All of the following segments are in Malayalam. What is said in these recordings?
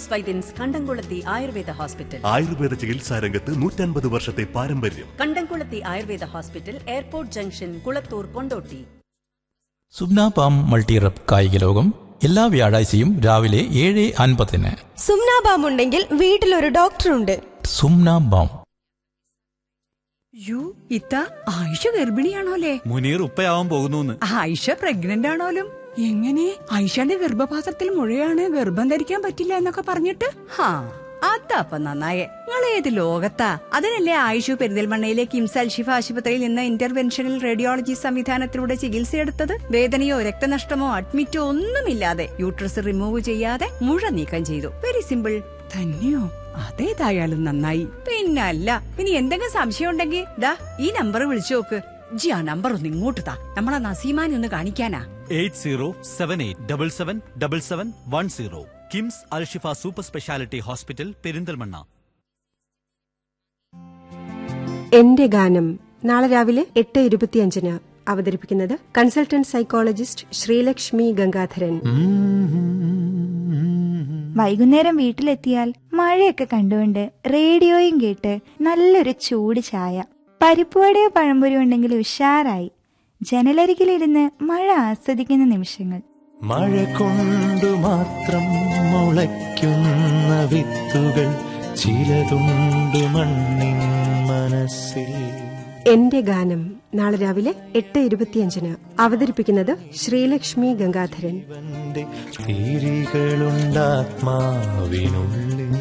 ജോസ് വൈദ്യൻസ് കണ്ടംകുളത്തി ആയുർവേദ ഹോസ്പിറ്റൽ ആയുർവേദ ചികിത്സാ രംഗത്ത് നൂറ്റൻപത് വർഷത്തെ പാരമ്പര്യം Kandamkulathy Ayurveda hospital airport junction Kulathur Kondotty Subna palm മൾട്ടിറപ്പ് കായിക ലോകം എല്ലാ വ്യാഴാഴ്ചയും രാവിലെ ഏഴ് അൻപതിന് സുംനാബാം ഉണ്ടെങ്കിൽ വീട്ടിലൊരു ഡോക്ടറുണ്ട് സുംന ബാം യു ഇത്ത ആയിഷ ഗർഭിണിയാണോലേ മുനീർ ഉപ്പയാവാൻ പോകുന്നു ആയിഷ പ്രഗ്നന്റ് ആണോലും എങ്ങനെ ആയിഷയുടെ ഗർഭപാത്രത്തിൽ മുഴയാണ് ഗർഭം ധരിക്കാൻ പറ്റില്ല എന്നൊക്കെ പറഞ്ഞിട്ട് ഹാ അതപ്പ നന്നായേ നിങ്ങൾ ഏത് ലോകത്താ അതിനല്ലേ ആയിഷു പെരിന്തൽമണ്ണയിലെ കിംസ് അൽഷിഫ ആശുപത്രിയിൽ നിന്ന് ഇന്റർവെൻഷണൽ റേഡിയോളജി സംവിധാനത്തിലൂടെ ചികിത്സയെടുത്തത് വേദനയോ രക്തനഷ്ടമോ അഡ്മിറ്റോ ഒന്നുമില്ലാതെ യൂട്രസ് റിമൂവ് ചെയ്യാതെ മുഴ നീക്കം ചെയ്തു വെരി സിമ്പിൾ തന്നെയോ അതേതായാലും നന്നായി പിന്നല്ല ഇനി എന്തെങ്കിലും സംശയം ഉണ്ടെങ്കിൽ ദാ ഈ നമ്പർ വിളിച്ചു നോക്ക് ജി ആ നമ്പർ ഒന്ന് ഇങ്ങോട്ട് താ നമ്മളെ നസീമാനെ ഒന്ന് കാണിക്കാനാ eight zero seven eight double seven double seven one zero KIMS Al Shifa super speciality hospital Perinthalmanna എന്റെ ഗാനം നാളെ രാവിലെ എട്ട് ഇരുപത്തിയഞ്ചിന് അവതരിപ്പിക്കുന്നത് കൺസൾട്ടന്റ് സൈക്കോളജിസ്റ്റ് ശ്രീലക്ഷ്മി ഗംഗാധരൻ വൈകുന്നേരം വീട്ടിലെത്തിയാൽ മഴയൊക്കെ കണ്ടുകൊണ്ട് റേഡിയോയും കേട്ട് നല്ലൊരു ചൂട് ചായ പരിപ്പുവടയോ പഴംപൊരി ഉണ്ടെങ്കിൽ ഉഷാറായി ജനലരികിലിരുന്ന് മഴ ആസ്വദിക്കുന്ന നിമിഷങ്ങൾ മഴ കൊണ്ടു മാത്രം മുളയ്ക്കുന്ന വിത്തുകൾ ചിലതുണ്ട് മണ്ണിൻ മനസ്സിൽ എന്റെ ഗാനം നാളെ രാവിലെ എട്ട് ഇരുപത്തിയഞ്ചിന് അവതരിപ്പിക്കുന്നത് ശ്രീലക്ഷ്മി ഗംഗാധരൻ ഇവന്റെ തിരികളുണ്ടാത്മാവിനുള്ളിൽ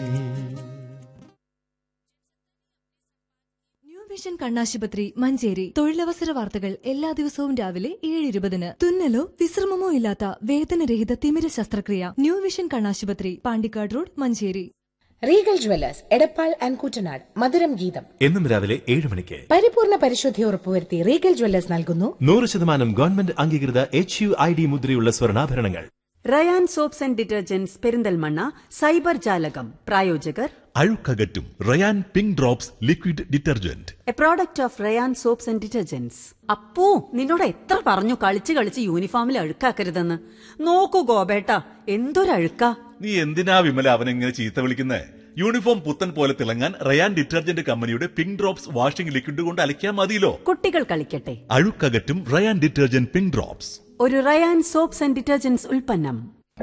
ന്യൂ വിഷൻ കണ്ണാശുപത്രി മഞ്ചേരി തൊഴിലവസര വാർത്തകൾ എല്ലാ ദിവസവും രാവിലെ ഏഴ് ഇരുപതിന് തുന്നലോ വിശ്രമമോ ഇല്ലാത്ത വേദനരഹിത തിമിര ശസ്ത്രക്രിയ ന്യൂ വിഷൻ കണ്ണാശുപത്രി Pandikkad road Manjeri Regal jewellers Edappal and Kuttanad Madhuram Geetham എന്നും രാവിലെ ഏഴ് മണിക്ക് പരിപൂർണ പരിശുദ്ധി ഉറപ്പുവരുത്തി റീഗൽ ജ്വല്ലേഴ്സ് നൽകുന്നു നൂറ് ശതമാനം ഗവൺമെന്റ് അംഗീകൃത എച്ച് യു ഐ ഡി മുദ്രയുള്ള സ്വർണ്ണാഭരണങ്ങൾ Rayan soaps and detergents Perinthalmanna cyber ജാലകം പ്രായോജകർ അഴുക്കകറ്റും Rayan pink drops liquid detergent a product of Rayan soaps and detergents Appu നിന്നോട് എത്ര പറഞ്ഞു കളിച്ച് കളിച്ച് യൂണിഫോമിൽ അഴുക്കാക്കരുതെന്ന് നോക്കൂ ഗോപേട്ട എന്തൊരഴുക്കാ നീ എന്തിനാ വിമല അവനെങ്ങനെ ചീത്ത വിളിക്കുന്നേ യൂണിഫോം പുത്തൻ പോലെ തിളങ്ങാൻ റയാൻ ഡിറ്റർജന്റ് കമ്പനിയുടെ പിങ്ക് ഡ്രോപ്സ് വാഷിംഗ് ലിക്വിഡ് കൊണ്ട് അലക്കിയാൽ മതിയല്ലോ കുട്ടികൾ കളിക്കട്ടെ അഴുക്കകറ്റും റയാൻ ഡിറ്റർജന്റ് പിങ്ക് ഡ്രോപ്സ് ഒരു റയാൻ സോപ്സ് ആൻഡ് ഡിറ്റർജന്റ്സ് ഉൽപ്പന്നം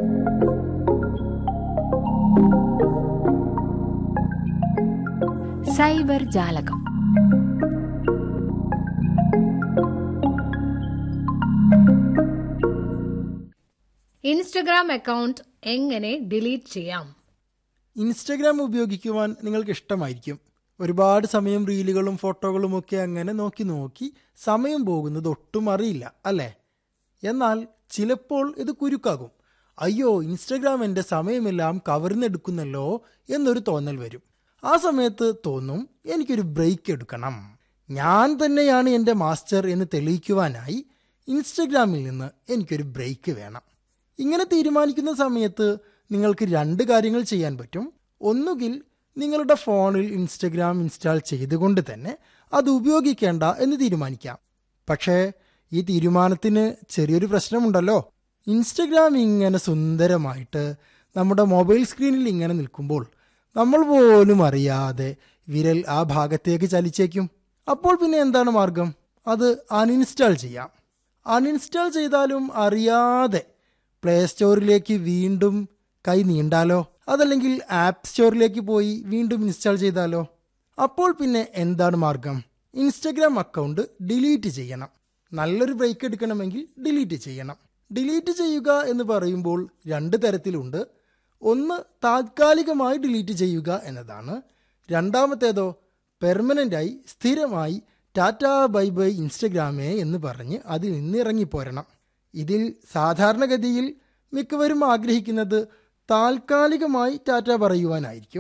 സൈബർ ജാലകം ഇൻസ്റ്റഗ്രാം അക്കൗണ്ട് എങ്ങനെ ഡിലീറ്റ് ചെയ്യാം ഇൻസ്റ്റഗ്രാം ഉപയോഗിക്കുവാൻ നിങ്ങൾക്ക് ഇഷ്ടമായിരിക്കും ഒരുപാട് സമയം റീലുകളും ഫോട്ടോകളും ഒക്കെ അങ്ങനെ നോക്കി നോക്കി സമയം പോകുന്നത് ഒട്ടും അറിയില്ല അല്ലേ എന്നാൽ ചിലപ്പോൾ ഇത് കുരുക്കാകും അയ്യോ ഇൻസ്റ്റഗ്രാം എൻ്റെ സമയമെല്ലാം കവർന്നെടുക്കുന്നല്ലോ എന്നൊരു തോന്നൽ വരും ആ സമയത്ത് തോന്നും എനിക്കൊരു ബ്രേക്ക് എടുക്കണം ഞാൻ തന്നെയാണ് എൻ്റെ മാസ്റ്റർ എന്ന് തെളിയിക്കുവാനായി ഇൻസ്റ്റഗ്രാമിൽ നിന്ന് എനിക്കൊരു ബ്രേക്ക് വേണം ഇങ്ങനെ തീരുമാനിക്കുന്ന സമയത്ത് നിങ്ങൾക്ക് രണ്ട് കാര്യങ്ങൾ ചെയ്യാൻ പറ്റും ഒന്നുകിൽ നിങ്ങളുടെ ഫോണിൽ ഇൻസ്റ്റഗ്രാം ഇൻസ്റ്റാൾ ചെയ്തുകൊണ്ട് തന്നെ അത് ഉപയോഗിക്കേണ്ട എന്ന് തീരുമാനിക്കാം പക്ഷേ ഈ തീരുമാനത്തിന് ചെറിയൊരു പ്രശ്നമുണ്ടല്ലോ ഇൻസ്റ്റഗ്രാം ഇങ്ങനെ സുന്ദരമായിട്ട് നമ്മുടെ മൊബൈൽ സ്ക്രീനിൽ ഇങ്ങനെ നിൽക്കുമ്പോൾ നമ്മൾ പോലും അറിയാതെ വിരൽ ആ ഭാഗത്തേക്ക് ചലിച്ചേക്കും അപ്പോൾ പിന്നെ എന്താണ് മാർഗം അത് അൺഇൻസ്റ്റാൾ ചെയ്യാം അൺഇൻസ്റ്റാൾ ചെയ്താലും അറിയാതെ പ്ലേ സ്റ്റോറിലേക്ക് വീണ്ടും കൈ നീണ്ടാലോ അതല്ലെങ്കിൽ ആപ്പ് സ്റ്റോറിലേക്ക് പോയി വീണ്ടും ഇൻസ്റ്റാൾ ചെയ്താലോ അപ്പോൾ പിന്നെ എന്താണ് മാർഗം ഇൻസ്റ്റഗ്രാം അക്കൗണ്ട് ഡിലീറ്റ് ചെയ്യണം നല്ലൊരു ബ്രേക്ക് എടുക്കണമെങ്കിൽ ഡിലീറ്റ് ചെയ്യണം ഡിലീറ്റ് ചെയ്യുക എന്ന് പറയുമ്പോൾ രണ്ട് തരത്തിലുണ്ട് ഒന്ന് താത്കാലികമായി ഡിലീറ്റ് ചെയ്യുക എന്നതാണ് രണ്ടാമത്തേതോ പെർമനൻ്റായി സ്ഥിരമായി ടാറ്റ ബൈ ബൈ ഇൻസ്റ്റഗ്രാമേ എന്ന് പറഞ്ഞ് അതിൽ നിന്ന് ഇറങ്ങിപ്പോരണം ഇതിൽ സാധാരണഗതിയിൽ മിക്കവരും ആഗ്രഹിക്കുന്നത് താൽക്കാലികമായി ടാറ്റ പറയുവാനായിരിക്കും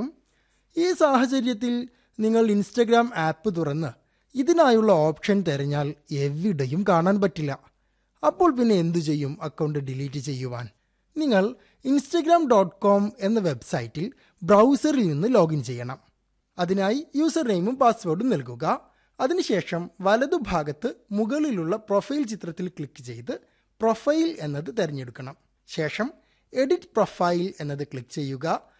ഈ സാഹചര്യത്തിൽ നിങ്ങൾ ഇൻസ്റ്റഗ്രാം ആപ്പ് തുറന്ന് ഇതിനായുള്ള ഓപ്ഷൻ തിരഞ്ഞാൽ എവിടെയും കാണാൻ പറ്റില്ല അപ്പോൾ പിന്നെ എന്തു ചെയ്യും അക്കൗണ്ട് ഡിലീറ്റ് ചെയ്യുവാൻ നിങ്ങൾ ഇൻസ്റ്റഗ്രാം ഡോട്ട് കോം എന്ന വെബ്സൈറ്റിൽ ബ്രൗസറിൽ നിന്ന് ലോഗിൻ ചെയ്യണം അതിനായി യൂസർ നെയിമും പാസ്വേഡും നൽകുക അതിനുശേഷം വലതുഭാഗത്ത് മുകളിലുള്ള പ്രൊഫൈൽ ചിത്രത്തിൽ ക്ലിക്ക് ചെയ്ത് പ്രൊഫൈൽ എന്നത് തിരഞ്ഞെടുക്കണം ശേഷം എഡിറ്റ് പ്രൊഫൈൽ എന്നത് ക്ലിക്ക് ചെയ്യുക